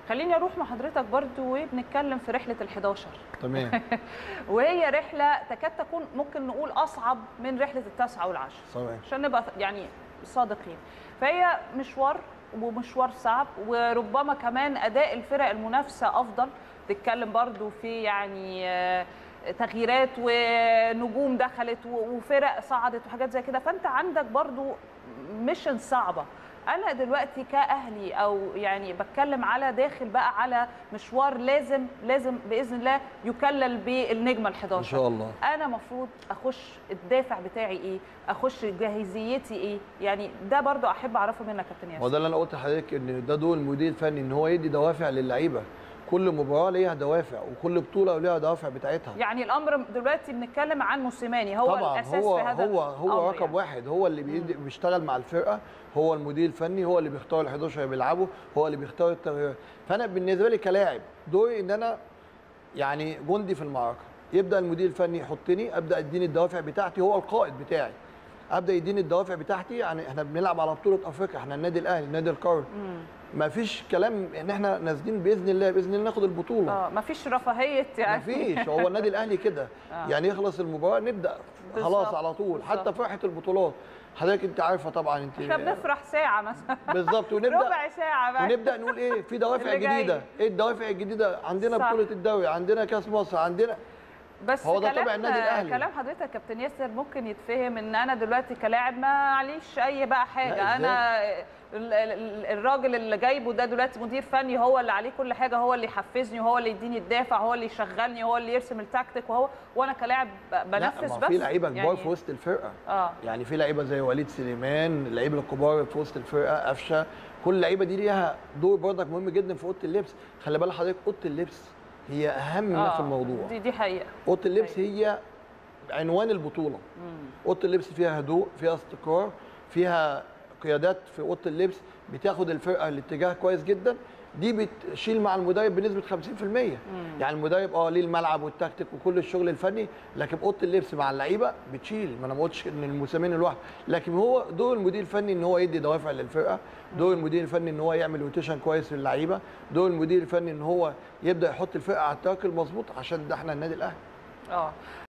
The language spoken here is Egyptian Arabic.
خليني اروح مع حضرتك برضو وبنتكلم في رحله ال11 تمام وهي رحله تكاد تكون ممكن نقول اصعب من رحله التاسعه والعشره صحيح عشان نبقى يعني صادقين فهي مشوار ومشوار صعب وربما كمان اداء الفرق المنافسه افضل تتكلم برضو في يعني آه، تغييرات ونجوم دخلت و- وفرق صعدت وحاجات زي كده فانت عندك برضو ميشن صعبه انا دلوقتي كاهلي او يعني بتكلم على داخل بقى على مشوار لازم لازم باذن الله يكلل بالنجمه ال11 ان شاء الله انا مفروض اخش الدافع بتاعي ايه اخش جاهزيتي ايه يعني ده برضو احب اعرفه منك يا كابتن هو ياسر ده اللي انا قلت لحضرتك ان ده دور المدير الفني ان هو يدي دوافع للعيبه كل مباراه ليها دوافع وكل بطوله ليها دوافع بتاعتها يعني الامر دلوقتي بنسكلم عن موسيماني هو طبعا الاساس هو في هذا هو هو الأمر رقم يعني. واحد هو اللي بيدي بيشتغل مع الفرقه هو المدير الفني هو اللي بيختار ال 11 اللي بيلعبوا هو اللي بيختار التغييرات فانا بالنسبه لي كلاعب دوري ان انا يعني جندي في المعركه يبدا المدير الفني يحطني ابدا اديني الدوافع بتاعتي هو القائد بتاعي ابدا يديني الدوافع بتاعتي يعني احنا بنلعب على بطوله افريقيا احنا النادي الاهلي نادي القرن ما فيش كلام ان احنا نازلين باذن الله باذن الله ناخد البطوله اه مفيش رفاهيه يعني مفيش هو النادي الاهلي كده آه. يعني يخلص المباراه نبدا خلاص بالظبط، على طول بالظبط. حتى فرحه البطولات حضرتك انت عارفه طبعا انت احنا بنفرح ساعه مثلا بالظبط ونبدا ربع ساعه بقى ونبدا نقول ايه في دوافع اللي جاي. جديده ايه الدوافع الجديده عندنا صح. بطوله الدوري عندنا كاس مصر عندنا بس هو ده كلام طبع النادي الأهلي. كلام حضرتك يا كابتن ياسر ممكن يتفهم ان انا دلوقتي كلاعب ما عليش اي بقى لا، حاجه إزاي؟ انا ال- ال- الراجل اللي جايبه ده دلوقتي مدير فني هو اللي عليه كل حاجه هو اللي يحفزني وهو اللي يديني الدافع هو اللي يشغلني هو اللي يرسم التكتيك وهو وانا كلاعب ب- لا بنفذ ما بس في لعيبه كبار يعني في وسط الفرقه اه يعني في لعيبه زي وليد سليمان اللعيبه الكبار في وسط الفرقه قفشه كل اللعيبه دي ليها دور برضك مهم جدا في اوضه اللبس خلي بالك حضرتك اوضه اللبس هي اهم ما في الموضوع دي دي حقيقه اوضه اللبس هي عنوان البطوله اوضه اللبس فيها هدوء فيها استقرار فيها قيادات في اوضه اللبس بتاخد الفرقه الاتجاه كويس جدا دي بتشيل مع المدرب بنسبه 50% يعني المدرب اه ليه الملعب والتكتيك وكل الشغل الفني لكن اوضه اللبس مع اللعيبه بتشيل ما انا ما قلتش ان الموسمين لوحده لكن هو دور المدير الفني ان هو يدي دوافع للفرقه دور المدير الفني ان هو يعمل روتيشن كويس للعيبه دور المدير الفني ان هو يبدا يحط الفرقه على التراك المظبوط عشان ده احنا النادي الاهلي اه